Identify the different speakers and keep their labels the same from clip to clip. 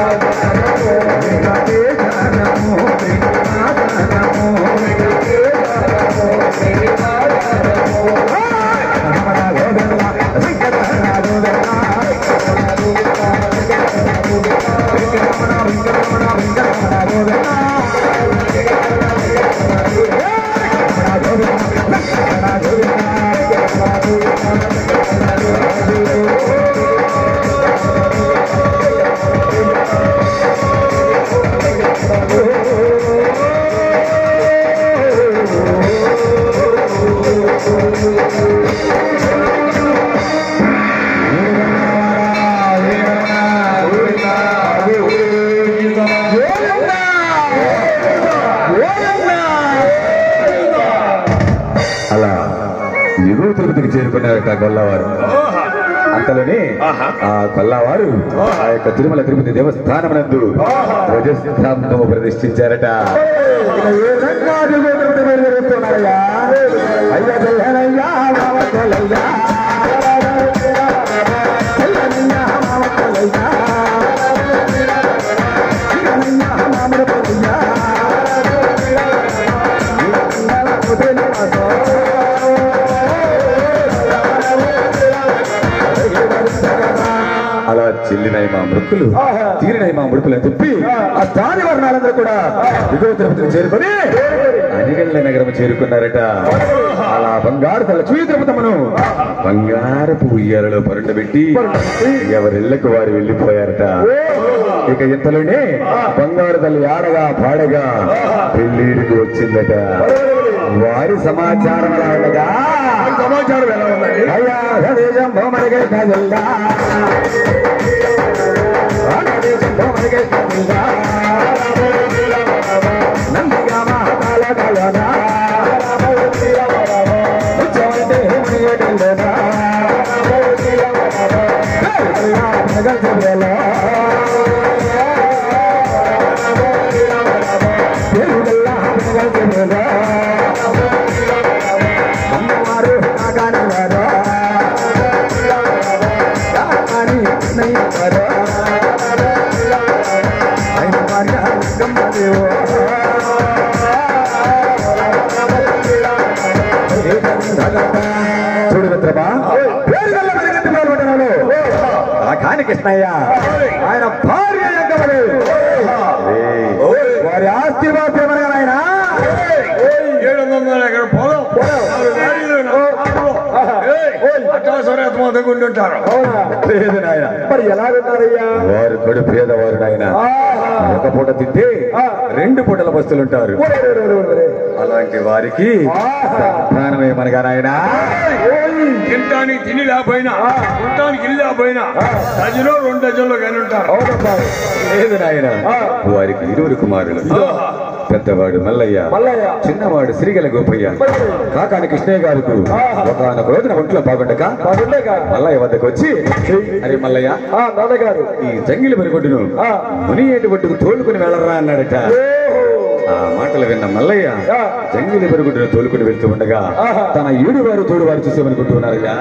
Speaker 1: అలా ఎగువ తిరుపతికి చేరుకున్నారట గొల్లవారు అంతలోనే ఆ గొల్లవారు ఆ యొక్క తిరుమల తిరుపతి దేవస్థానం నందు ధ్వజస్తంభము ప్రతిష్ఠించారట ఇక ఏ రంగా దిగువ తిరుపతి బయలుదేరుతున్నారయ్యా? అయ్యా చెల్లెలయ్యా, మామ చెల్లెయ్యా. చెల్లెలయ్యా, మామ చెల్లెయ్యా. చెల్లెలయ్యా, మామ చెల్లెయ్యా. అలా చెల్లినాయి మా మృక్కులు తీరినాయి మా మృక్కులు అని చెప్పి ఆ దాని వర్ణాలందరూ కూడా దిగువ తిరుపతిని చేరుకొని అనిగల్ల నగరం చేరుకున్నారట అలా బంగారు తల చూయి తిరుపతమ్మను బంగారపు ఉయ్యాలలో పరుండబెట్టి ఎవరిళ్లకు వారు వెళ్ళిపోయారట ఇక ఇంతలోనే బంగారు తల్లి ఆడగా పాడగా పెళ్లిడికి వచ్చిందట వారి సమాచారం ఎలా ఉండగా
Speaker 2: సమాచారం ఎలా ఉందండి
Speaker 1: అయ్యా దేశం భూమరిగే కదిల్లా దేశం భూమరిగే కదిల్లా నందిగా మహాకాల కలనా ఉచ్చవంటే మునిగెటిల్లేనా అమ్మవారు నాగాని వారా రాగాని నై వారా అయిన వారి గమ్మదేవో చూడు మిత్రమా పేరుగల్ల పరిగెత్తి పాల్గొంటున్నాను ఆ కాని కృష్ణయ్య ఆయన భార్య ఎంకమని వారి ఆస్తి బాధ్యమనగా ఆయన
Speaker 2: ఏడు వందల ఎకరం పొలం నాలుగు లారీలు, నాలుగు కార్లు. ఏయ్, అట్టాసరే అతమాతంగా ఉంటుంటారు
Speaker 1: లేదు నాయన మరి ఎలా విన్నారయ్యా వారు కొడు పేదవారు నాయన ఒక పూట తింటే రెండు పూటల బస్తులుంటారు అలాంటి వారికి సంతానమే మనగా నాయన
Speaker 2: తినటానికి తిని లేకపోయినా ఉండటానికి ఇల్లు లేకపోయినా డజను రెండు డజన్లు కానీ ఉంటారు
Speaker 1: లేదు నాయన వారికి ఇరువురు కుమారులు పెద్దవాడు మల్లయ్య చిన్నవాడు శ్రీగల గోపయ్య కాకాని కృష్ణయ్య గారికి ఒకనొక రోజున ఒంట్లో బాగుండక మల్లయ్య వద్దకు వచ్చి అరే మల్లయ్య నాన్నగారు ఈ జంగిలి మరిగొడ్డును ముని ఏటి ఒడ్డుకు తోలుకుని వెళ్ళరా అన్నాడట ఆ మాటలు విన్న మల్లయ్య జంగిలి మరుగుడ్డును తోలుకుని వెళ్తూ ఉండగా తన ఈడు వారు తోడు వారు చూసేమనుకుంటున్నారయ్యా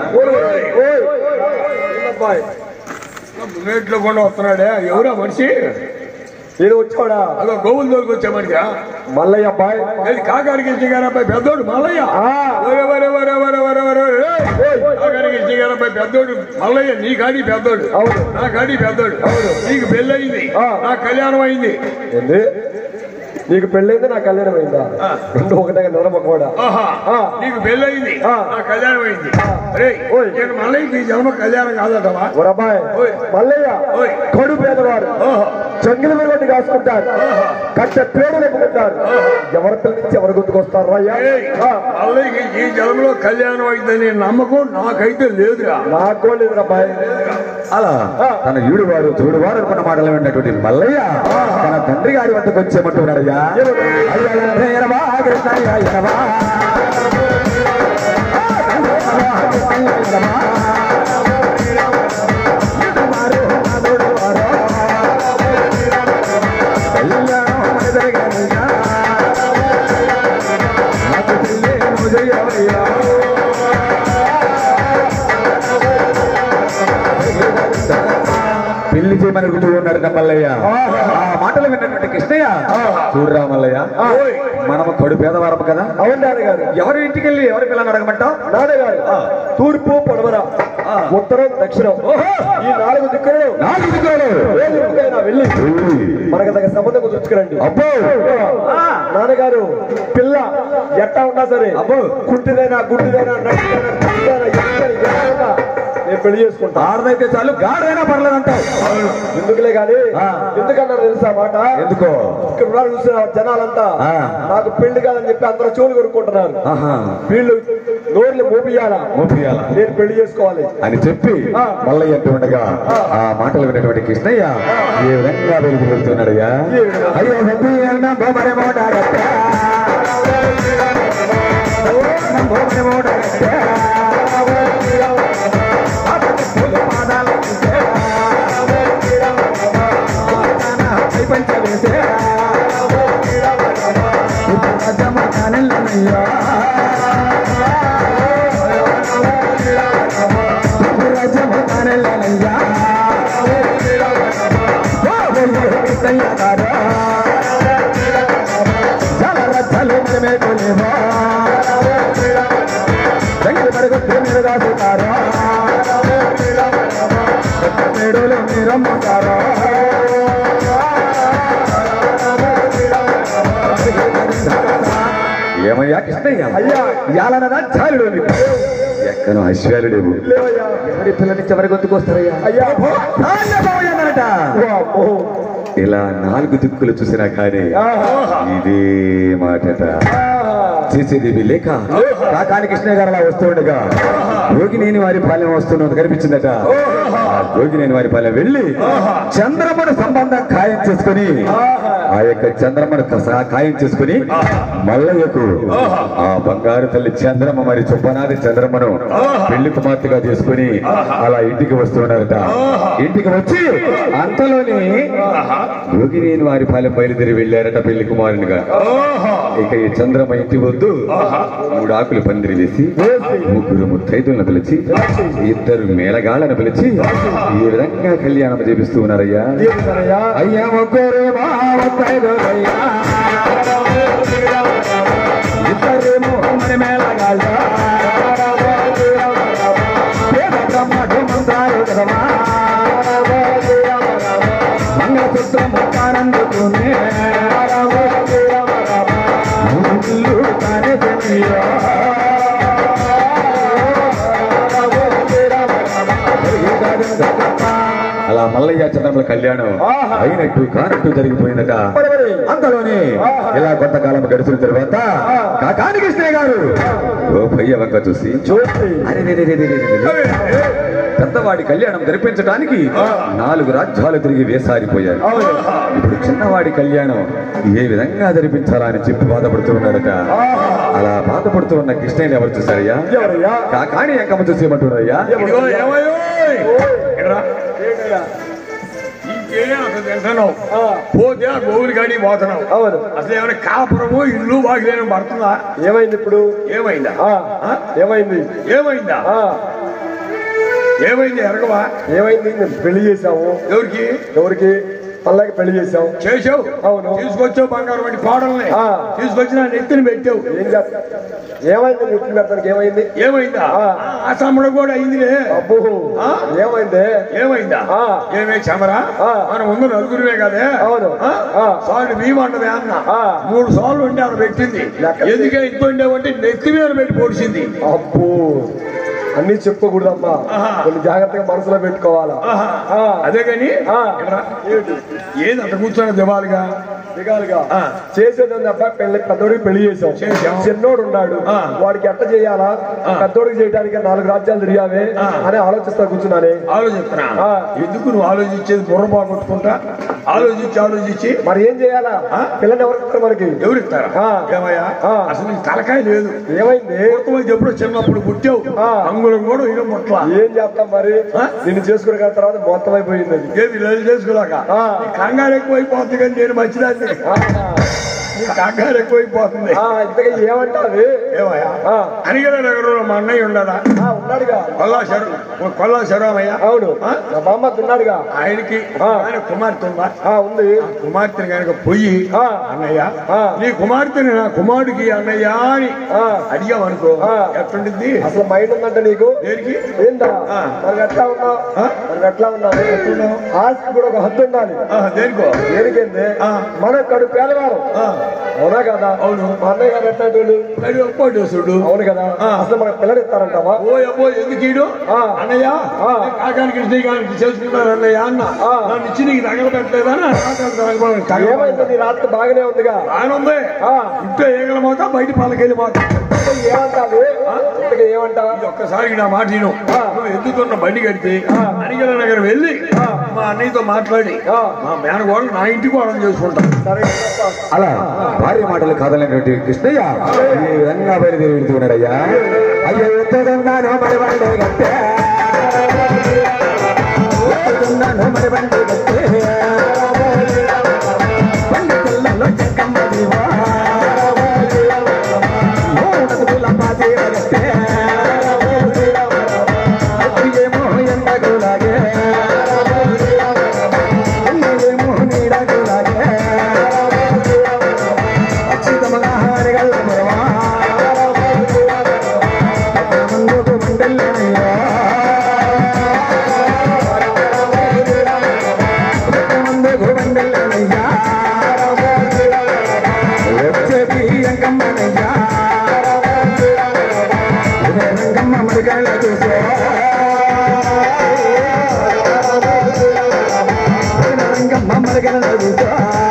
Speaker 2: బుల్లెట్లో కూడా వస్తున్నాడే ఎవరా మనిషి
Speaker 3: ఏదో వచ్చాడా
Speaker 2: అదో గోవులు తోలుకు వచ్చే మనిషి
Speaker 3: మల్లయ్య అబ్బాయి
Speaker 2: ఏది కాకానికి ఇచ్చి గారు అబ్బాయి పెద్దోడు మల్లయ్య ఒరే, ఒరే, ఒరే, ఒరే, ఒరే, ఒరే, ఒరే. కాకానికి ఇచ్చి గారు అబ్బాయి పెద్దోడు మల్లయ్య నీ కాడి పెద్దోడు నా కాడి పెద్దోడు నీకు పెళ్ళయింది నా కళ్యాణం అయింది
Speaker 3: ఏంది నీకు పెళ్ళైంది నా కళ్యాణం అయిందా రెండు ఒకటే నిలబొక్కడా
Speaker 2: ఆహా నీకు పెళ్ళయింది నా కళ్యాణం అయింది అరే నేను మల్లయ్యకి ఈ జన్మ కళ్యాణం కాదటవా
Speaker 3: ఒరబ్బాయ్
Speaker 2: ఓయ్.
Speaker 3: మల్లయ్య
Speaker 2: ఓయ్.
Speaker 3: కడు పేదవారు
Speaker 2: ఓహో
Speaker 3: జంగిలి మీద కాసుకుంటారు కట్ట పేడలు ఎప్పుకుంటారు ఎవరి పిల్లలు ఎవరు గుర్తుకొస్తారు అయ్యా
Speaker 2: ఏయ్, మల్లయ్యకి ఈ జన్మలో కళ్యాణం అయిందని నమ్మకం నాకైతే లేదురా
Speaker 3: నాకు లేదు అబ్బాయి
Speaker 1: అలా తన ఈడు వారు తోడు వారు అనుకున్న మాటలు విన్నటువంటి మల్లయ్య తన తండ్రి గారి వద్దకు వచ్చేమంటున్నాడయ్యా అయ్యా, ఎనవా, కృష్ణయ్య, ఎనవా. ఎనవా. ఈడువారు, నా తోడు వారు. కళ్యాణం మనదరగనయ్యా. నాకు పెళ్ళి నువ్వు చెయ్యవయ్యా. పెళ్లి చేయమని అడుగుతూ ఉన్నాడు మల్లయ్య ఆ మాటలు విన్నటువంటి కృష్ణయ్య చూడరా మల్లయ్య మనము కడు పేదవారము కదా
Speaker 3: అవును నాన్నగారు
Speaker 1: ఎవరి ఇంటికి వెళ్ళి ఎవరి పిల్లని అడగమంటావు
Speaker 3: నాన్నగారు తూర్పు పొడవర ఉత్తరం దక్షిణం ఈ నాలుగు దిక్కులు
Speaker 1: నాలుగు దిక్కులు.
Speaker 3: ఏ దిక్కుకైనా వెళ్ళి మనకు తగ్గ సంబంధం కుదుర్చుకురండి
Speaker 1: అబ్బో
Speaker 3: నాన్నగారు పిల్ల ఎట్టా ఉన్నా సరే
Speaker 1: అబ్బో.
Speaker 3: కుంటిదైనా గుడ్డిదైనా నడిదైనా పిచ్చిదైనా, ఎక్కడైనా, ఎక్కడైనా నేను పెళ్లి చేసుకుంటా
Speaker 1: ఆడదైతే చాలు గాడైనా పర్లేదంటావు
Speaker 3: ఎందుకులే గాని
Speaker 1: ఆ.
Speaker 3: ఎందుకన్నా తెలుసా మాట
Speaker 1: ఎందుకో
Speaker 3: ఇక్కడ ఉన్నారు చూసిన జనాలంతా
Speaker 1: ఆ.
Speaker 3: నాకు పెళ్లి కాదని చెప్పి అందరూ చోలు కొనుక్కుంటున్నారు
Speaker 1: ఆహా
Speaker 3: వీళ్ళు నోర్లు మోపియాలా
Speaker 1: మోపియాల
Speaker 3: నేను పెళ్లి చేసుకోవాలి
Speaker 1: అని చెప్పి
Speaker 3: ఆ.
Speaker 1: మల్లయ్య అంటూ ఉండగా ఆ మాటలు విన్నటువంటి కృష్ణయ్య ఏ విధంగా వెలుగు పెడుతున్నాడయ్యా
Speaker 3: ఏ విధంగా?
Speaker 1: అయ్యో నంది అన్నం బొమ్మరి మోటారత్త. అన్నం బొమ్మరి మోటారత్త. అతని పూల పాదాల చూసే. ఆతన పై పంచ వేసే. ఇప్పుడు రాజమ్మ కానెల్లనయ్యా. ఇప్పుడు రాజమ్మ కానెల్లనయ్యా. ఓ వెళ్ళు కృష్ణయ్య గారు. చాలా రచ్చలు మనమే కొనేవా. జంగిలి పడుగు తిమ్మిరి రాసుతారా. పెద్ద మేడులు మీరమ్ముతారా. ఏమయ్యా కృష్ణయ్య
Speaker 3: అయ్యా.
Speaker 1: ఇయాలనదా చాలుడు నీకు. ఎక్కనో ఐశ్వర్యుడేవు
Speaker 3: లేవయ్యా
Speaker 1: ఎవరి పిల్ల నుంచి ఎవరి గొంతుకు వస్తారయ్యా
Speaker 3: అయ్యా
Speaker 1: అన్నట
Speaker 3: వామ్మో.
Speaker 1: ఇలా నాలుగు దిక్కులు చూసినా కానీ
Speaker 3: ఆహా.
Speaker 1: ఇదే మాటట
Speaker 3: ఆహా.
Speaker 1: చేసేదేవి లేక కాకాని కృష్ణ గారు అలా వస్తుండగా యోగినేని వారి పాలెం వస్తున్నది కనిపించిందట ఆ యోగినేని వారి పాలెం వెళ్ళి చంద్రమ్మను సంబంధం ఖాయం చేసుకుని ఆ యొక్క చంద్రమ్మను కస- ఖాయం చేసుకుని మల్లయ్యకు ఆ బంగారు తల్లి చంద్రమ్మ మరి చొప్పనాది చంద్రమ్మను పెళ్లి కుమార్తెగా చేసుకుని అలా ఇంటికి వస్తున్నారట ఇంటికి వచ్చి అంతలోనే యోగినేని వారి పాలెం బయలుదేరి వెళ్ళారట పెళ్లి కుమారునిగా ఇక ఈ చంద్రమ ఇంటి వద్దు మూడు ఆకులు పందిరి వేసి ముగ్గురు ముత్తైదులను పిలిచి ఇద్దరు మేళగాళ్ళను పిలిచి ఈ విధంగా కళ్యాణం చేపిస్తూ ఉన్నారయ్యా
Speaker 3: ఏంటయ్యా?
Speaker 1: అయ్యా ముగ్గురు మా ముత్తైదులయ్యా. ఇద్దరేమో మరి మేళగాళ్ళ. పేద బ్రహ్మడు మంత్రాలు కదవా. మంగళసూత్రము కానందుకునే ముళ్ళు తానే తెలియా. అలా మల్లయ్య చంద్రముల కళ్యాణం
Speaker 3: ఆహా.
Speaker 1: అయినట్టు కానట్టు జరిగిపోయిందట
Speaker 3: మరి మరి.
Speaker 1: అంతలోనే
Speaker 3: ఆహా.
Speaker 1: ఇలా కొంతకాలం గడిచిన తర్వాత
Speaker 3: ఆ.
Speaker 1: కాకాని కృష్ణయ్య గారు ఓ భయ్య వంక చూసి
Speaker 3: చూసి
Speaker 1: అరే రే రే రే రే రే రే. పెద్దవాడి కళ్యాణం జరిపించడానికి నాలుగు రాజ్యాలు తిరిగి వేసారిపోయారు
Speaker 3: అవును.
Speaker 1: ఇప్పుడు చిన్నవాడి కళ్యాణం ఏ విధంగా జరిపించాలా అని చెప్పి బాధపడుతూ ఉన్నాడట అలా బాధపడుతూ ఉన్న కృష్ణయ్యని ఎవరు చూసారయ్యా
Speaker 3: ఎవరయ్యా?
Speaker 1: కాకాని ఎంకమ్మ చూసి ఏమంటున్నారయ్యా
Speaker 2: ఇదిగో ఏమయ్యో ఇక్కడ్రా.
Speaker 3: ఏంటయ్యా?
Speaker 2: ఇంకేం అసలు తింటున్నావు
Speaker 3: ఆ,
Speaker 2: పోతే ఆ గోవులు కానీ పోతున్నావు
Speaker 3: అవును
Speaker 2: అసలు ఏమైనా కాపురము ఇల్లు వాకిలేని పడుతుందా
Speaker 3: ఏమైంది ఇప్పుడు
Speaker 2: ఏమైందా
Speaker 3: ఆ,
Speaker 2: ఆ?
Speaker 3: ఏమైంది
Speaker 2: ఏమైందా
Speaker 3: ఆ,
Speaker 2: ఏమైంది ఎరగవా
Speaker 3: ఏమైంది మేము పెళ్లి చేసాము
Speaker 2: ఎవరికి
Speaker 3: ఎవరికి పల్లకి పెళ్లి చేసాం
Speaker 2: చేసావు
Speaker 3: అవును.
Speaker 2: తీసుకొచ్చావు బంగారం వంటి కోడల్ని
Speaker 3: ఆ.
Speaker 2: తీసుకొచ్చి నా నెత్తిని పెట్టావు
Speaker 3: ఏం చేస్తా ఏమైంది నెత్తి పెడతానికి ఏమైంది
Speaker 2: ఏమైందా
Speaker 3: ఆ.
Speaker 2: ఆ తమ్ముడు కూడా అయిందిలే
Speaker 3: అబ్బో
Speaker 2: ఆ?
Speaker 3: ఏమైంది
Speaker 2: ఏమైందా
Speaker 3: ఆ.
Speaker 2: ఏమే చమరా
Speaker 3: ఆ.
Speaker 2: మనం ముందు నలుగురివే కదే
Speaker 3: అవును.
Speaker 2: ఆ?
Speaker 3: ఆ.
Speaker 2: సార్లు భీమంటదే అన్న
Speaker 3: ఆ.
Speaker 2: మూడు సార్లు ఉండి ఆడ పెట్టింది
Speaker 3: లెక్క.
Speaker 2: ఎందుకే ఇంత ఉండేవంటే నెత్తి మీద పెట్టి పొడిచింది
Speaker 3: అబ్బో అన్ని చెప్పుకోకూడదమ్మా
Speaker 2: ఆహా.
Speaker 3: కొన్ని జాగ్రత్తగా మనసులో పెట్టుకోవాలా
Speaker 2: ఆహా.
Speaker 3: ఆ.
Speaker 2: అదే గాని
Speaker 3: ఆ.
Speaker 2: ఇక్కడ్రా.
Speaker 3: ఏమిటి?
Speaker 2: ఏది అట్ట కూర్చొని దివాలిగా
Speaker 3: దిగాలుగా
Speaker 2: ఆ.
Speaker 3: చేసేది ఉంది అబ్బా పెళ్లి పెద్దోడికి పెళ్లి చేసాం
Speaker 2: చేసాం.
Speaker 3: చిన్నోడు ఉన్నాడు
Speaker 2: ఆ.
Speaker 3: వాడికి ఎట్ట చేయాలా
Speaker 2: ఆ.
Speaker 3: పెద్దోడికి చేయడానికి నాలుగు రాజ్యాలు తిరిగావే
Speaker 2: ఆ.
Speaker 3: అని ఆలోచిస్తా కూర్చున్నానే
Speaker 2: ఆలోచిస్తున్నా
Speaker 3: ఆ.
Speaker 2: ఎందుకు నువ్వు ఆలోచించేది బుర్ర బాగొట్టుకుంటా ఆలోచించి ఆలోచించి
Speaker 3: మరి ఏం చేయాలా
Speaker 2: ఆ?
Speaker 3: పిల్లని ఎవరికి ఇస్తారు మనకి
Speaker 2: ఎవరు ఇస్తారా
Speaker 3: ఆ.
Speaker 2: ఏమయ్యా
Speaker 3: ఆ.
Speaker 2: అసలు నీకు తలకాయ లేదు
Speaker 3: ఏమైంది
Speaker 2: పూర్తమైతే ఎప్పుడో చిన్నప్పుడు పుట్టావు
Speaker 3: ఆ.
Speaker 2: అంగుళం కూడా ఇక ముట్ల
Speaker 3: ఏం చేస్తాం మరి
Speaker 2: ఆ?
Speaker 3: నిన్ను చేసుకున్న తర్వాత మొత్తం అయిపోయింది అది
Speaker 2: ఏది లేదు చేసుకోలేక
Speaker 3: ఆ.
Speaker 2: నీ కంగారు ఎక్కువైపోతుంది కానీ నేను మంచిదాన్ని
Speaker 3: ఆ.
Speaker 2: నీ కంగారు ఎక్కువైపోతుంది
Speaker 3: ఆ, ఇంతకీ ఏమంటావి
Speaker 2: ఏమయ్యా
Speaker 3: ఆ,
Speaker 2: అనిగల నగరంలో మా అన్నయ్య ఉండదా
Speaker 3: ఆ, ఉన్నాడుగా
Speaker 2: కొల్లా శరం కొల్లా శరమయ్య
Speaker 3: అవును
Speaker 2: ఆ?
Speaker 3: నా బామ్మత్ ఉన్నాడుగా
Speaker 2: ఆయనకి
Speaker 3: ఆ.
Speaker 2: ఆయన కుమార్తె ఉందా
Speaker 3: ఆ, ఉంది
Speaker 2: కుమార్తెని కనుక పొయ్యి
Speaker 3: ఆ.
Speaker 2: అన్నయ్య
Speaker 3: ఆ.
Speaker 2: నీ కుమార్తెని నా కుమారుడికి అన్నయ్య అని
Speaker 3: ఆ.
Speaker 2: అడిగామనుకో
Speaker 3: ఆ.
Speaker 2: ఎట్లుండిద్ది
Speaker 3: అసలు మైండ్ ఉందంటే నీకు
Speaker 2: దేనికి
Speaker 3: ఏందా
Speaker 2: ఆ.
Speaker 3: మరి ఎట్లా ఉన్నావు
Speaker 2: ఆ?
Speaker 3: మరి ఎట్లా ఉన్నావు
Speaker 2: ఎట్లున్నావు?
Speaker 3: ఆస్తి కూడా ఒక హద్దు ఉండాలి
Speaker 2: ఆ, దేనికో
Speaker 3: దేనికేంది
Speaker 2: ఆ.
Speaker 3: మన కడు పేదవారు
Speaker 2: ఆ.
Speaker 3: అవునా కదా
Speaker 2: అవును.
Speaker 3: మా అన్నయ్య గారు ఎట్లాంటి వాళ్ళు?
Speaker 2: అది ఒప్పోటేసుడు
Speaker 3: అవును కదా
Speaker 2: ఆ.
Speaker 3: అసలు మనకు పిల్లలు ఇస్తారంటావా
Speaker 2: ఓ అబ్బో ఎందుకు ఈడు
Speaker 3: ఆ.
Speaker 2: అన్నయ్య
Speaker 3: ఆ.
Speaker 2: కాకానికి కృష్ణయ్యకి చేసుకున్నారు అన్నయ్య అన్న
Speaker 3: ఆ.
Speaker 2: నన్ను ఇచ్చి నీకు తగలబెట్టలేదా నా కాకానికి తగలబెట్టాలి.
Speaker 3: ఏమైంది నీ రాత్రి బాగానే ఉందిగా
Speaker 2: బాగానుంది
Speaker 3: ఆ.
Speaker 2: ఇంట్లో ఏగల మోత బయట పాలకెళ్ళి మోత
Speaker 3: అంటే ఏమంటావు ఇంతకీ ఏమంటా
Speaker 2: ఇది ఒక్కసారి నా మాట విను
Speaker 3: ఆ.
Speaker 2: నువ్వు ఎందుకున్న బండి కడితే
Speaker 3: ఆ.
Speaker 2: అనిగల నగర్ వెళ్ళి
Speaker 3: ఆ.
Speaker 2: మా అన్నయ్యతో మాట్లాడి
Speaker 3: ఆ.
Speaker 2: మా మేనగోడలు నా ఇంటికి వాళ్ళని చేసుకుంటా
Speaker 3: సరే చెప్పా.
Speaker 1: అలా భార్య మాటలు కాదనటువంటి కృష్ణయ్య ఈ విధంగా బయలుదేరి వెళ్తున్నాడయ్యా అయ్యో ఎత్తడున్నాను మరి బండి గట్టే ఎత్తుతున్నాను మరి బండి గట్టే బండి పిల్లలు చెక్కమ్మ దీవా. మూడడుగుల పాతీర గట్టే. అయ్యేమో ఎండగులాగే. అయ్యేమో నీడగులాగే. అచ్యుతముగా హారిగల్ల బురవా. ముందుకు ముందెల్లనయ్యా. ముందుకు ముందెల్లనయ్యా. వచ్చేది అంకమ్మనయ్యా. ఇదే రంగమ్మ మడికళ్ళ చూసే. రంగమ్మ మడికళ్ళ చూసే.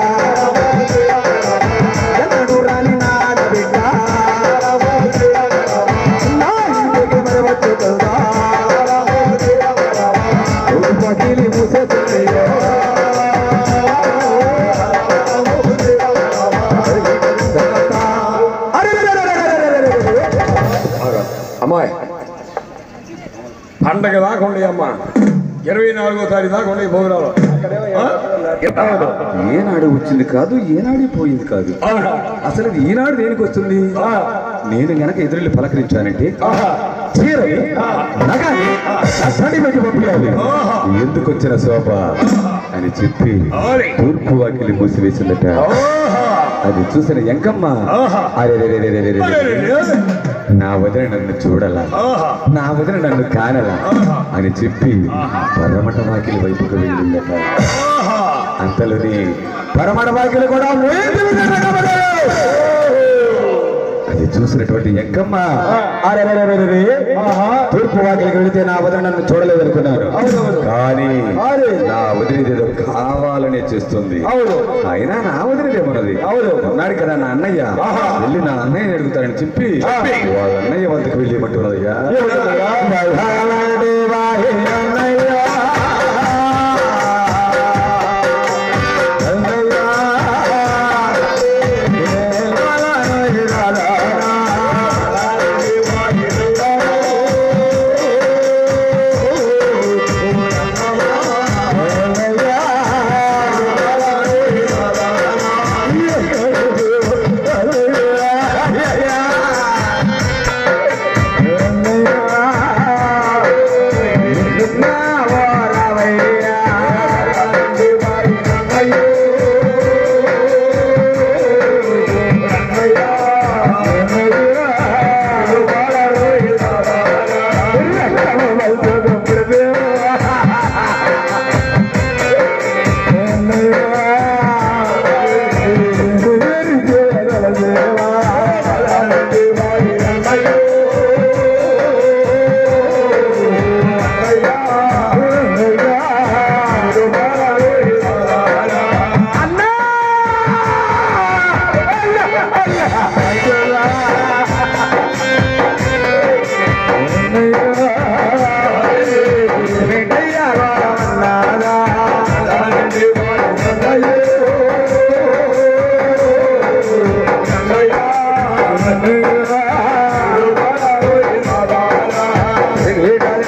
Speaker 1: ఎన్నడూ రాని నాడబిడ్డ. నా ఇంటికి మరి వచ్చుతుందా? ఉరుపగిలి మూసేస్తుందయ్యో.
Speaker 2: అమ్మాయి పండగ దాకా ఉండే అమ్మ ఇరవై నాలుగో తారీఖు దాకా ఉండే భోజనాలు ఆ?
Speaker 1: ఏనాడు వచ్చింది కాదు ఏనాడు పోయింది కాదు అసలు ఇది ఈనాడు దేనికి వస్తుంది నేను గనక ఎదురెళ్ళి పలకరించానంటే చీరని నగాని నా తడి పెట్టి పంపించాలి ఎందుకు వచ్చిన శోభ అని చెప్పి
Speaker 2: అవును.
Speaker 1: తూర్పు వాకిలి మూసివేసిందట
Speaker 2: ఓహో.
Speaker 1: అది చూసిన ఎంకమ్మ
Speaker 2: ఆహా.
Speaker 1: అరెరెరెరెరెరెరెరె.
Speaker 2: అరెరెరె.
Speaker 1: నా వదిన నన్ను చూడలా
Speaker 2: ఆహా.
Speaker 1: నా వదిన నన్ను కానలా అని చెప్పి పరమట వాకిలి వైపుకు వెళ్ళిందట
Speaker 2: ఆహా.
Speaker 1: అంతలోని పరమట వాకిలి కూడా మూయింది. అది చూసినటువంటి ఎంకమ్మ అరెరెరెరెరె. తూర్పు వాకిలికి వెళితే నా వదిన నన్ను చూడలేదనుకున్నాను కానీ నా వదిలేదేదో కావాలనే చేస్తుంది
Speaker 3: అవును
Speaker 1: అయినా నా వదిలేదేమన్నది
Speaker 3: అవును.
Speaker 1: ఉన్నాడు కదా నా అన్నయ్య వెళ్ళి నా అన్నయ్య అడుగుతాడని చెప్పి వాళ్ళ అన్నయ్య వద్దకు వెళ్ళి ఏమంటున్నదయ్యా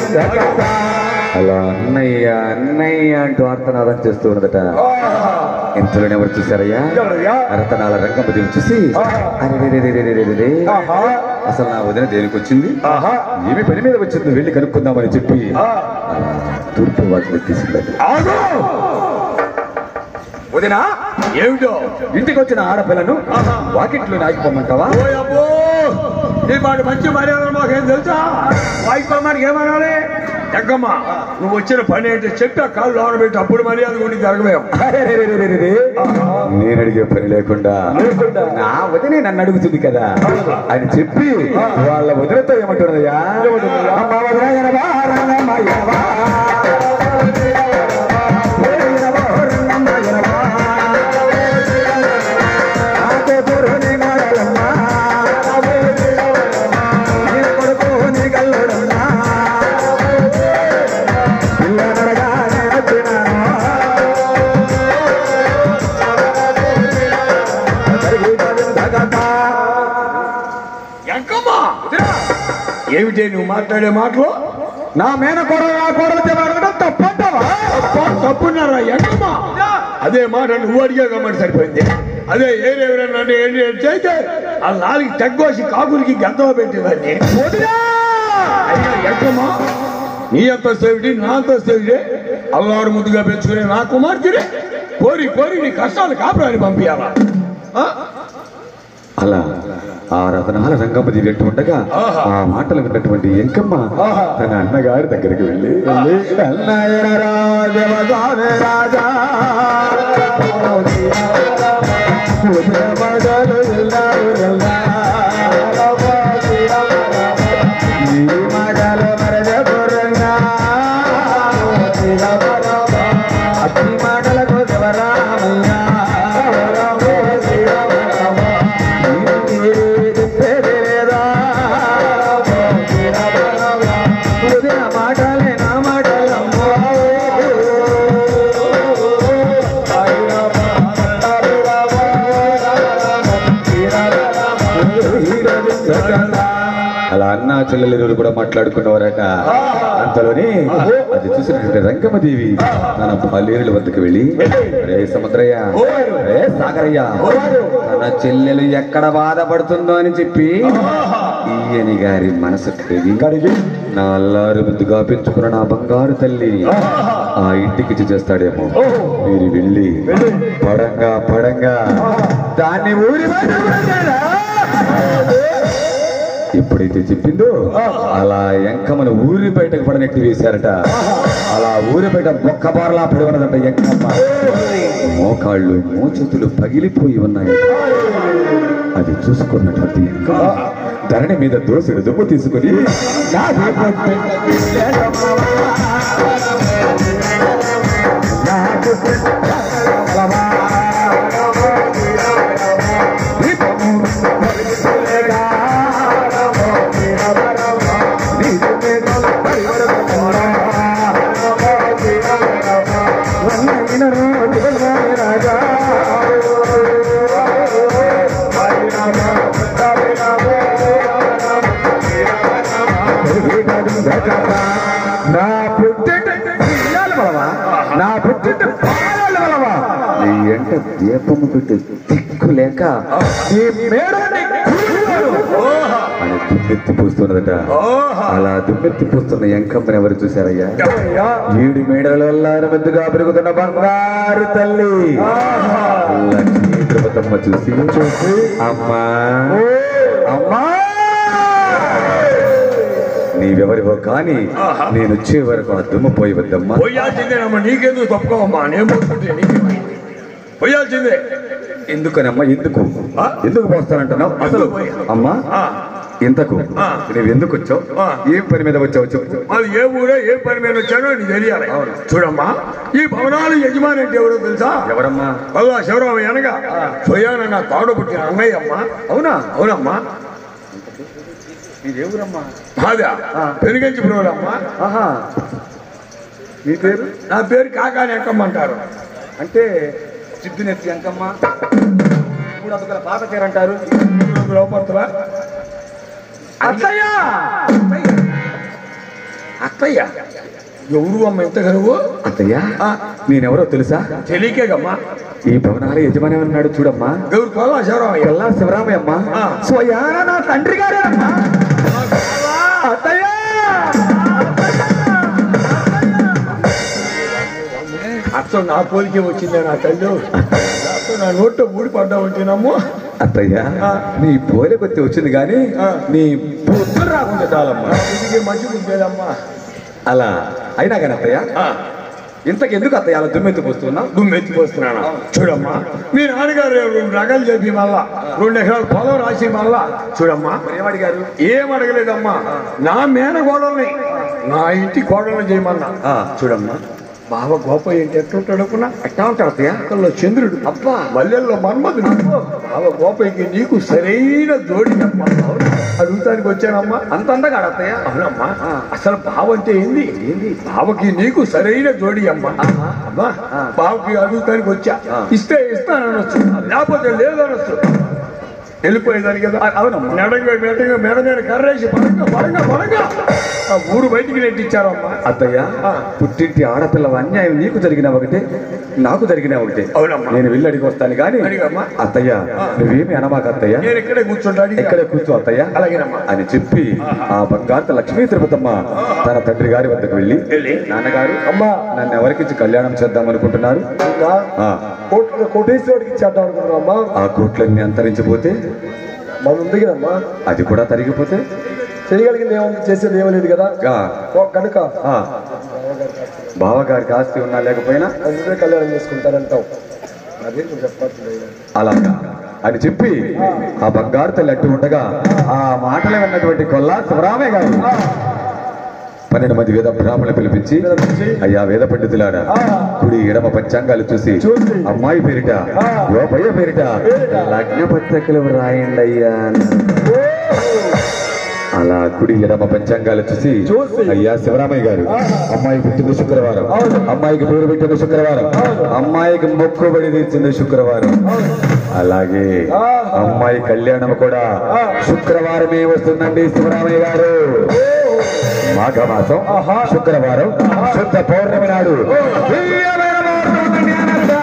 Speaker 1: అలా అన్నయ్య అన్నయ్య అంటూ ఆర్తనాదం చేస్తూ ఉన్నదట ఇంతలోనే ఎవరు చూశారయ్యా
Speaker 3: ఎవరయ్యా?
Speaker 1: రతనాల రంగంపతిని చూసి
Speaker 3: ఆహా.
Speaker 1: అరెరెరెరెరెరెరెరె.
Speaker 3: ఆహా
Speaker 1: అసలు నా వదిన దేనికి వచ్చింది
Speaker 3: ఆహా
Speaker 1: ఏమి పని మీద వచ్చింది వెళ్ళి కనుక్కుందామని చెప్పి
Speaker 3: ఆ.
Speaker 1: అలా తూర్పు వాటిని తీసుకెళ్ళి
Speaker 2: ఆగు
Speaker 1: వదినా
Speaker 2: ఏమిటో
Speaker 1: ఇంటికి వచ్చిన ఆడపిల్లను వాకిట్లో నాకిపోమంటావా
Speaker 2: ఓ అబ్బో నీ పాటు మంచి మర్యాద మాకేం తెలుసా వాయికోమానికి ఏమనాలి ఎక్కమ్మ నువ్వు వచ్చిన పని ఏంటో చెప్పి ఆ కాళ్ళు లోన పెట్టి అప్పుడు మర్యాద గుడి జరగలేము
Speaker 1: అరెరెరెరెరెరె. నేను అడిగే పని లేకుండా నా వదినే నన్ను అడుగుతుంది కదా అని చెప్పి వాళ్ళ వదినతో ఏమంటున్నదయ్యా అమ్మ వదిన ఎనవా, రంగమ్మ ఎనవా. ఏ ఎనవా, రంగమ్మ ఎనవా. నాకే పురుని మరలమ్మ. నీ కొడుకు నీ గల్లుడమ్మా. పిల్లనడగానే వచ్చినాను.
Speaker 2: ఎక్కమ్మ ఏమిటి నువ్వు మాట్లాడే మాటలు
Speaker 1: నా మేనకోడ నా కోడలు అడగడం తప్పంటావా
Speaker 2: అబ్బా, తప్పున్నారా ఎక్కమ్మ అదే మాట నువ్వు అడిగా కాబట్టి సరిపోయింది అదే ఏరెవరన్నా అంటే ఏంటి ఏంటి అయితే ఆ నాలుగు తెగ్గోసి కాకులకి గంతలో పెట్టేవాడిని అయినా ఎక్కమ్మా నీ అంత సేవిటి నా అంత సేవిటి అల్లారు ముద్దుగా పెంచుకునే నా కుమార్తెని కోరి కోరి నీ కష్టాలు కాపురాని పంపించాలా ఆ?
Speaker 1: అలా ఆ రతనాల రంగమ్మది వింటూ ఉండగా
Speaker 2: ఆహా.
Speaker 1: ఆ మాటలు విన్నటువంటి ఎంకమ్మ తన అన్నగారి దగ్గరికి వెళ్ళి అన్నయ్య రాజవదాన రాజా ఉదయ మగలు ఎల్లావురల్లా. ఈ మగలు మరజపురంగా. అట్టి మాటలకు శివరామయ్య. మాటలే నా మాటలమ్మో అలా అన్న చెల్లెలు కూడా మాట్లాడుకున్నవారట అంతలోనే అది చూసినటువంటి రంగమదేవి తన బాల్యేరుల వద్దకు వెళ్ళి రే సముద్రయ్య రే సాగరయ్య తన చెల్లెలు ఎక్కడ బాధపడుతుందో అని చెప్పి ఈయని గారి మనసు కడిగి కడిగి నా అల్లారు ముద్దుగా పెంచుకున్న నా బంగారు తల్లి ఆ ఇంటికి ఇచ్చి చేస్తాడేమో మీరు వెళ్ళి పడంగా పడంగా దాన్ని ఊరి బయట పడేరా? ఎప్పుడైతే చెప్పిందో అలా ఎంకమ్మను ఊరి బయటకు పడనెట్టి వేశారట అలా ఊరి బయట బొక్కబారలా పడి ఉన్నదట ఎంకమ్మ మోకాళ్ళు మోచేతులు పగిలిపోయి ఉన్నాయి అది చూసుకున్నటువంటి ఎంకమ్మ ధరణి మీద దోసుడు దుమ్ము తీసుకుని "నా దీపం నాకు దీపము వెలుగులేగా నా పుట్టింటి ఇయ్యాలి బలవా నా పుట్టింటి పాయాలి బలవా నీ ఎంట దీపము పెట్టి దిక్కు లేక నీ మేడని కూలివాడు. అని దుమ్మెత్తి పూస్తున్నదట అలా దుమ్మెత్తి పూస్తున్న ఎంకమ్మని ఎవరు చూశారయ్యా ఏడు మేడల వల్ల మెద్దుగా పెరుగుతున్న బంగారు తల్లి లక్ష్మీ తిరుపతమ్మ చూసి చూసి అమ్మా అమ్మా నీవెవరివో కానీ నేను వచ్చే వరకు ఆ దుమ్ము పోయి వద్దమ్మా
Speaker 2: పోయాల్సిందేనమ్మా నీకెందుకు తప్పుకోవమ్మా నేను పోతుంటే నీకేమైంది పోయాల్సిందే
Speaker 1: ఎందుకనమ్మా ఎందుకు
Speaker 2: ఆ?
Speaker 1: ఎందుకు పోస్తానంటున్నావు అసలు
Speaker 2: ఎందుకు పోయా?
Speaker 1: అమ్మా
Speaker 2: ఆ.
Speaker 1: ఇంతకు
Speaker 2: ఆ.
Speaker 1: నువ్వు ఎందుకు వచ్చావు
Speaker 2: ఆ.
Speaker 1: ఏం పని మీద వచ్చావు చెప్పు
Speaker 2: అది ఏ ఊరో ఏ పని మీద వచ్చానో నీకు తెలియాలి చూడమ్మా ఈ భవనాలు యజమాని అంటే ఎవరో తెలుసా
Speaker 1: ఎవరమ్మా
Speaker 2: అల్లా శివరామ అనగా స్వయాన నా తాడు పుట్టిన అన్నయ్య అమ్మా
Speaker 1: అవునా
Speaker 2: అవునమ్మా
Speaker 1: నీదేవురమ్మా
Speaker 2: అదా పెనుగంచి బ్రోలమ్మా
Speaker 1: ఆహా నీ పేరు
Speaker 2: నా పేరు కాకాని ఎక్కమ్మంటారు
Speaker 1: అంటే సిద్ధినెత్తి అంకమ్మ మూడు అతుకల పాత చీర అంటారు
Speaker 2: లోపడతావా అత్తయ్య అత్తయ్య ఎవరు అమ్మ ఎంత గరువు
Speaker 1: అత్తయ్య
Speaker 2: ఆ.
Speaker 1: నేనెవరో తెలుసా
Speaker 2: తెలియకేగమ్మా
Speaker 1: ఈ భవనాల యజమాని ఉన్నాడు చూడమ్మా
Speaker 2: ఎవరు కోలా శివరామయ్య
Speaker 1: ఎల్లా శివరామయ్యమ్మ
Speaker 2: ఆ.
Speaker 1: స్వయాన నా తండ్రి గారేనమ్మా అత్తయ్య
Speaker 2: అసలు నా పోలికే వచ్చిందే నా తల్లి అసలు నా నోట్లో ఊడి పడ్డా వచ్చినమ్ము
Speaker 1: అత్తయ్య
Speaker 2: ఆ.
Speaker 1: నీ పోలే కొత్తి వచ్చింది కానీ
Speaker 2: ఆ.
Speaker 1: నీ బుద్ధులు రాకుండా చాలమ్మా
Speaker 2: ఇంటికి మంచి ఉండేదమ్మా
Speaker 1: అలా అయినా కానీ అత్తయ్య ఇంతకెందుకు అత్తయ్య అలా దుమ్మెత్తిపోతున్నా
Speaker 2: నువ్వు ఎత్తిపోస్తున్నానా చూడమ్మా మీ నాన్నగారు రెండు రకాలు చెప్పి మళ్ళా రెండు ఎకరాలు పొలం రాసి మళ్ళా చూడమ్మా
Speaker 1: ఏమడిగారు
Speaker 2: ఏం అడగలేదమ్మా నా మేన కోడల్ని నా ఇంటి కోడల్ని చేయమన్నా
Speaker 1: ఆ.
Speaker 2: చూడమ్మా బావ గోప ఏంటి ఎట్లుంటాడు అనుకున్నా
Speaker 1: అట్టా ఉంటాడు అత్తయ్య
Speaker 2: అక్కల్లో చంద్రుడు
Speaker 1: అబ్బా
Speaker 2: మల్లెల్లో మన్మధుడు బావ గోపయ్యకి నీకు సరైన జోడి అమ్మా అడుగుతానికి వచ్చానమ్మా
Speaker 1: అంత అందగాడు అత్తయ్య
Speaker 2: అవునమ్మా
Speaker 1: ఆ.
Speaker 2: అసలు బావ అంటే ఏంది
Speaker 1: ఏంది
Speaker 2: బావకి నీకు సరైన జోడి అమ్మా
Speaker 1: ఆహా.
Speaker 2: అమ్మా
Speaker 1: ఆ.
Speaker 2: బావకి అడుగుతానికి వచ్చా
Speaker 1: ఆ.
Speaker 2: ఇస్తే ఇస్తాననొచ్చు లేకపోతే లేదనొచ్చు వెళ్ళిపోయేదానికి కదా
Speaker 1: అవునమ్మా.
Speaker 2: మెడంగా మెడంగా మెడ మీద కర్రేసి పరంగా పరంగా పరంగా ఆ ఊరు బయటికి నెట్టిచ్చారమ్మా
Speaker 1: అత్తయ్య
Speaker 2: ఆ.
Speaker 1: పుట్టింటి ఆడపిల్ల అన్యాయం నీకు జరిగిన ఒకటే నాకు జరిగిన ఒకటే
Speaker 2: అవునమ్మా.
Speaker 1: నేను వెళ్ళి అడిగి వస్తాను కానీ
Speaker 2: అడిగమ్మా.
Speaker 1: అత్తయ్య నువ్వేమి అనమాక అత్తయ్య
Speaker 2: నేను ఇక్కడే కూర్చుంటాను
Speaker 1: ఇక్కడే కూర్చో అత్తయ్య
Speaker 2: అలాగేనమ్మా.
Speaker 1: అని చెప్పి ఆ బంగారు లక్ష్మీ తిరుపతమ్మ తన తండ్రి గారి వద్దకు వెళ్ళి
Speaker 2: వెళ్ళి.
Speaker 1: నాన్నగారు
Speaker 3: అమ్మా
Speaker 1: నన్ను ఎవరికిచ్చి కళ్యాణం చేద్దాం అనుకుంటున్నారు
Speaker 3: ఇంకా
Speaker 1: ఆ,
Speaker 3: కోట కోటేశ్వరుడికి ఇచ్చేద్దాం అనుకున్నాం అమ్మా
Speaker 1: ఆ కోట్లన్నీ అంతరించిపోతే
Speaker 3: మన ఉంది కదమ్మా
Speaker 1: అది కూడా తరిగిపోతే
Speaker 3: చేయగలిగింది ఏముంది చేసేది ఏమీ లేదు కదా
Speaker 1: ఆ,
Speaker 3: ఓ కనుక
Speaker 1: ఆ, బావగారికి ఆస్తి ఉన్నా లేకపోయినా
Speaker 3: అందుకే కళ్యాణం చేసుకుంటారంటావు అదే నువ్వు చెప్పాల్సింది
Speaker 1: అలాగా అని చెప్పి ఆ బంగారు తల్లి అట్టు ఉండగా ఆ మాటలు విన్నటువంటి కొల్లా శివరామయ్య గారు పన్నెండు మంది వేద బ్రాహ్మణులు పిలిపించి అయ్యా వేద పండితులారా కుడి ఎడమ పంచాంగాలు చూసి
Speaker 3: చూసి.
Speaker 1: అమ్మాయి పేరిట గోపయ్య పేరిట లగ్న పత్రికలు రాయండి అయ్యా అలా కుడి ఎడమ పంచాంగాలు చూసి
Speaker 3: చూసి.
Speaker 1: అయ్యా శివరామయ్య గారు అమ్మాయి పుట్టింది శుక్రవారం అమ్మాయికి పేరు పెట్టింది శుక్రవారం అమ్మాయికి మొక్కుబడి తీర్చింది శుక్రవారం అలాగే అమ్మాయి కళ్యాణం కూడా శుక్రవారమే వస్తుందండి శివరామయ్య గారు మాఘమాసం శుక్రవారం శుద్ధ పౌర్ణమి నాడు దివ్యమైన పౌర్ణమి అన్నారట.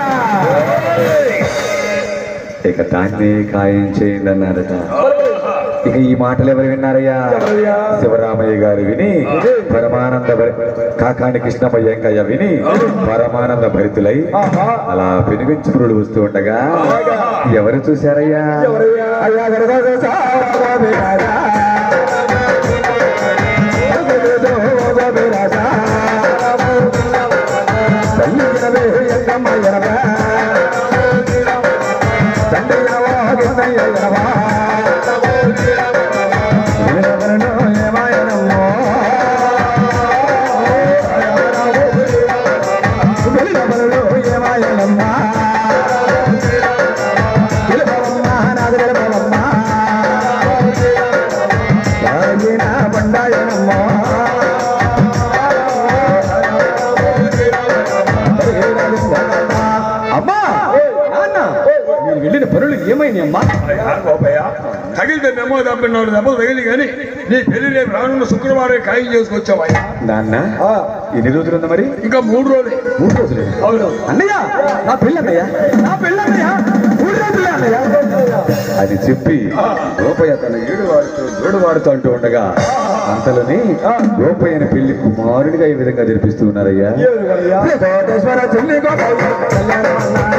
Speaker 1: ఇక దాన్ని ఖాయం చేయండి అన్నారట ఇక ఈ మాటలు ఎవరు విన్నారయ్యా శివరామయ్య గారు విని పరమానంద భరి- కాకాని కృష్ణమయ్య వెంకయ్య విని పరమానంద భరితులై అలా పెనుగుంచి పురుడు వస్తూ ఉండగా ఎవరు చూశారయ్యా అయ్యా గరుడ చూశారా? తల్లిగినవే ఎంకమ్మయ్యనవా తండ్రిగినవా గిన్నయ్యనవా వినవరను ఏమాయనమ్మో వినవరను ఏమాయనమ్మా విలువమ్మా నాది విలువమ్మా రాగిన బండాయనమ్మో అమ్మా నాన్న మీరు వెళ్ళిన పనులు ఏమైనాయి అమ్మా
Speaker 2: గోపయ్య తగిలితే మెమో తప్పినాడు దెబ్బలు తగిలి కానీ నీ పెళ్లి రేపు రానున్న శుక్రవారం ఖాయం చేసుకొచ్చావయ్యా
Speaker 1: నాన్న ఎన్ని రోజులు ఉంది మరి
Speaker 2: ఇంకా మూడు రోజులే
Speaker 1: మూడు రోజులే
Speaker 2: అవును
Speaker 1: అన్నయ్య నా పెళ్ళి అన్నయ్య నా పెళ్ళి అన్నయ్య మూడు రోజులే అన్నయ్య అని చెప్పి గోపయ్య తన ఏడు వాడుతూ ఏడు వాడుతూ అంటూ ఉండగా అంతలోని గోపయ్యని పెళ్లి కుమారుడిగా ఈ విధంగా జరిపిస్తూ ఉన్నారయ్యా కోటేశ్వర చెల్లి గోపయ్య కళ్యాణం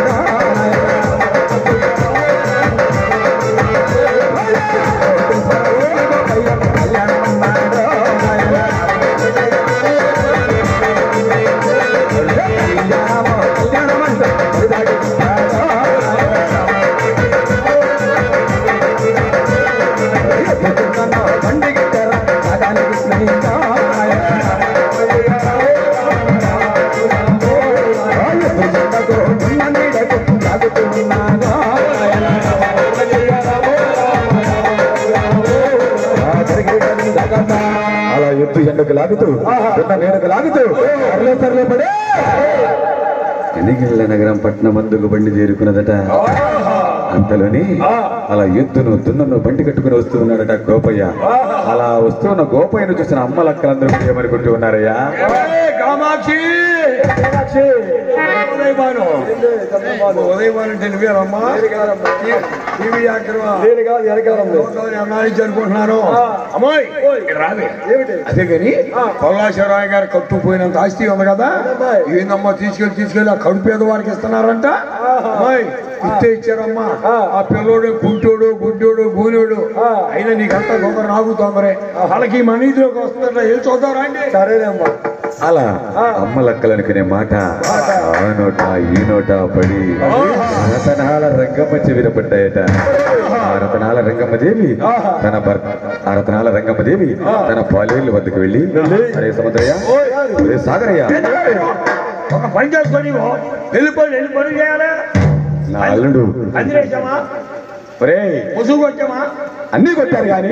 Speaker 1: అలా ఎత్తు ఎండకు లాగుతూ ఉన్న వేడకు లాగుతూ సర్లే సర్లే పడే ఎనిగిళ్ళ నగరం పట్నం అందుకు బండి చేరుకున్నదట అంతలోని అలా ఎద్దును దున్నను బండి కట్టుకుని వస్తూ ఉన్నాడట గోపయ్య అలా వస్తున్న గోపయ్యను చూసిన అమ్మలక్కలందరూ ఏమనుకుంటూ ఉన్నారయ్యా
Speaker 2: ఏ, కామ కామాక్షి
Speaker 3: మీనాక్షి
Speaker 2: ఉదయభాను
Speaker 3: ఏంది చంద్రబాబు
Speaker 2: ఉదయభాను అంటే నువ్వేనమ్మా టీవీ యాక్టర్వా
Speaker 3: నేను కాదు వెనకాలం ఉంది.
Speaker 2: అన్నానికి అనుకుంటున్నాను
Speaker 3: ఆ.
Speaker 2: అమ్మాయి ఇక్కడ రావే
Speaker 3: ఏమిటి
Speaker 2: అదే కానీ
Speaker 3: ఆ.
Speaker 2: పల్లాశరావు గారు కట్టుకుపోయినంత ఆస్తి ఉంది కదా
Speaker 3: అమ్మాయి.
Speaker 2: ఏందమ్మా తీసుకెళ్ళి తీసుకెళ్ళి ఆ కడుపు పేద వారికి ఇస్తున్నారంట
Speaker 3: ఆహా.
Speaker 2: అమ్మాయి ఇస్తే ఇచ్చారమ్మా
Speaker 3: ఆ.
Speaker 2: ఆ పిల్లోడు కుంటోడు గుడ్డోడు గూనోడు
Speaker 3: ఆ.
Speaker 2: అయినా నీకంతా తొందర నాకు తొందరే వాళ్ళకి ఈ మనీలోకి వస్తుందంట ఏం చూద్దాం రండి
Speaker 3: సరేనమ్మా
Speaker 1: అలా
Speaker 3: ఆ.
Speaker 1: అమ్మ లెక్కలనుకునే మాట ఆ నోట ఈ నోట పడి రతనాల రంగమ్మ చెవిన పడ్డాయట ఆ రతనాల రంగమ్మ దేవి తన భర్త ఆ రతనాల రంగమ్మ దేవి తన పాలేళ్ళు వద్దకు వెళ్ళి అరే సముద్రయ్య ఒరే సాగరయ్య
Speaker 2: ఒక పని చేసుకొని వెళ్ళిపోయి వెళ్ళి పని చేయాలి
Speaker 1: నా అల్లుడు
Speaker 2: అందిరేసామా
Speaker 1: ఒరే
Speaker 2: ముసుగు వచ్చామా
Speaker 1: అన్నీ కొట్టారు కానీ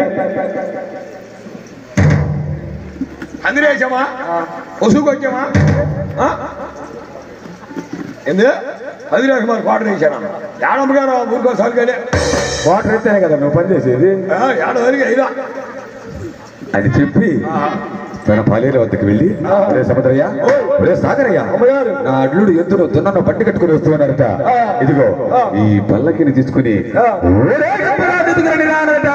Speaker 2: అందిరేసామా ముసుగు వచ్చామా ఎందు అందిరేసమా క్వార్టర్ వేసాను యాడమ్మ గారు ఊరుకోసారి కానీ
Speaker 1: వాటర్ ఎత్తేనే కదా నువ్వు పని చేసేది
Speaker 2: ఏడవరికి అయినా
Speaker 1: అని చెప్పి తన పాలేరు వద్దకు వెళ్ళి ఒరే సముద్రయ్య ఒరే సాగరయ్య
Speaker 3: అమ్మగారు.
Speaker 1: నా అల్లుడు ఎద్దును దున్నను పట్టి కట్టుకుని వస్తున్నాడట ఇదిగో ఈ పల్లకిని తీసుకుని ఊరే గంపరాజు ఎత్తుకుని రానట.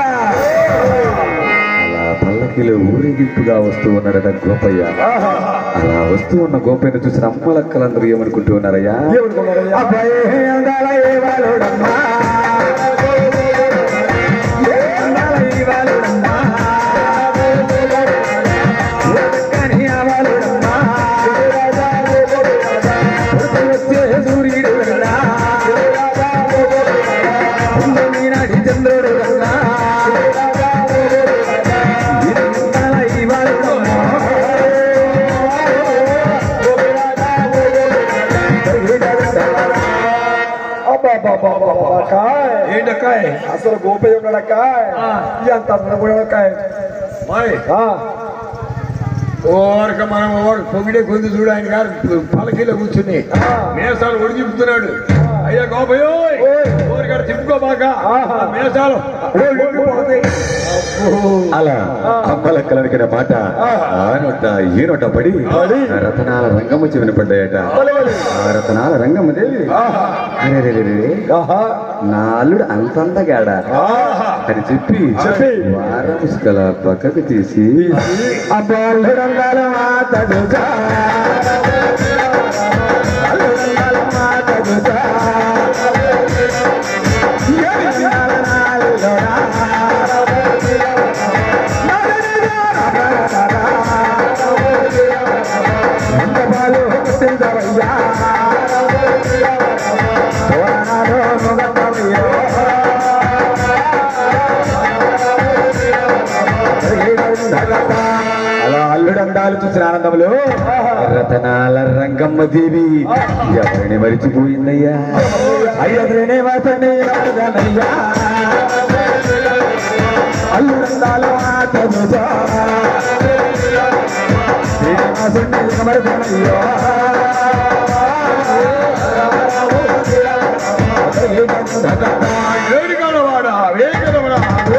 Speaker 1: అలా పల్లకిలో ఊరేగింపుగా వస్తూ ఉన్నాడట గోపయ్య అలా వస్తూ ఉన్న గోపయ్యను చూసిన అమ్మలక్కలందరూ ఏమనుకుంటూ ఉన్నారయ్యా
Speaker 3: ఏమనుకున్నారయ్యా?
Speaker 1: అబ్బాయి అందాల ఏ వాలుడమ్మా. ఏ అందాల ఈ వాలుడమ్మా. ఉరకని ఆ వాలుడమ్మా. ఉరికి వచ్చే సూర్యుడు వెళ్ళా. పున్నమి నాటి చంద్రుడు వెళ్ళా. ఈ అందాల ఈ వాలుడమ్మా.
Speaker 3: అబ్బబ్బబ్బబ్బబ్బ, కాయ్.
Speaker 2: ఏంటక్కాయ్
Speaker 3: అసలు గోపయ్య ఉన్నాడక్కాయ్
Speaker 2: ఆ.
Speaker 3: ఎంత అందరం కూడా
Speaker 2: మాయ్ ఓరక మనం ఓరక పొగిడే కొంది చూడు ఆయన గారు పలకీలో కూర్చుని
Speaker 3: ఆ.
Speaker 2: మేసాలు ఒడిచిపుతున్నాడు అయ్యా గోపయ్యో
Speaker 3: ఓయ్.
Speaker 2: ఓరిగాడు తిప్పుకోబాక
Speaker 3: ఆహా.
Speaker 2: మేసాలు ఓడిపోతాయి
Speaker 1: అలా అమ్మలక్కలనికిన మాట ఆ నోట ఈ నోట పడి ఆ రతనాల రంగమ్మ చెవిన పడ్డాయట ఆ రతనాల రంగమ్మ దేవి అరే రే రే రే, నా అల్లుడు అంతందగాడా
Speaker 2: ఆహా
Speaker 1: అని చెప్పి
Speaker 3: చెప్పి
Speaker 1: వారముస్కల పక్కకు తీసి అబ్బాళ్ళుడంగాల మాత గుజా. అల్లుడంగాల మాత గుజా. ఏమినాల నాలుగోడా. ఎంత పాలు పుట్టించవయ్యా. తోరణాలు మొగతవయ్యో. అలా అల్లుడందాలు చూసిన ఆనందంలో రతనాల రంగమ్మ దేవి ఎవరిని మరిచిపోయిందయ్యా అయ్యనే వాసనయ్యా అల్లుడందాలు మాట చూసా శ్రీనివాసుని మరిపోనయ్యో
Speaker 2: వేడికలవాడా వేడికలవాడా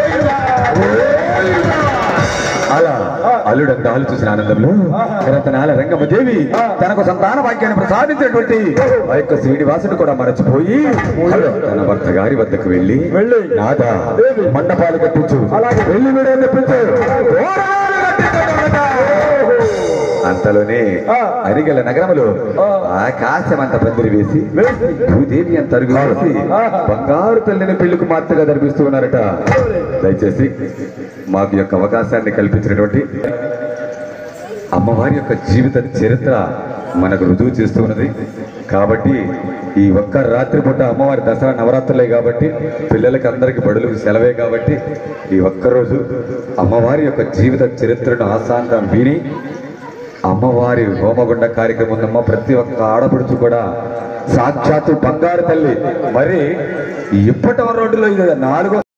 Speaker 1: అలా అల్లుడందాలు చూసిన ఆనందంలో రతనాల రంగమ్మ దేవి తనకు సంతాన భాగ్యాన్ని ప్రసాదించినటువంటి ఆ యొక్క శ్రీనివాసుడు కూడా మరచిపోయి తన భర్త గారి వద్దకు వెళ్ళి
Speaker 3: వెళ్ళి,
Speaker 1: నాదా మండపాలు కట్టించు
Speaker 3: అలాగే.
Speaker 1: వెళ్ళి వీడే తెప్పించు తోరణాలు కట్టించు. అంతలోనే
Speaker 3: ఆ.
Speaker 1: అరిగల నగరములో
Speaker 3: ఆ.
Speaker 1: ఆకాశమంత పందిరి వేసి
Speaker 3: వేసి.
Speaker 1: భూదేవి అంత అరుగు వేసి
Speaker 3: ఆహా.
Speaker 1: బంగారు తల్లిని పెళ్లికి మాత్రగా జరిపిస్తూ ఉన్నారట దయచేసి మాకు యొక్క అవకాశాన్ని కల్పించినటువంటి అమ్మవారి యొక్క జీవిత చరిత్ర మనకు రుజువు చేస్తూ ఉన్నది కాబట్టి ఈ ఒక్క రాత్రి పూట అమ్మవారి దసరా నవరాత్రులే కాబట్టి పిల్లలకి అందరికి బడులకు సెలవే కాబట్టి ఈ ఒక్కరోజు అమ్మవారి యొక్క జీవిత చరిత్రను ఆశాంతం విని అమ్మవారి హోమగుండ కార్యక్రమం ఉందమ్మ ప్రతి ఒక్క ఆడపడుచు కూడా సాక్షాత్తు బంగారు తల్లి మరి ఇప్పటి రోడ్డులో ఇది నాలుగో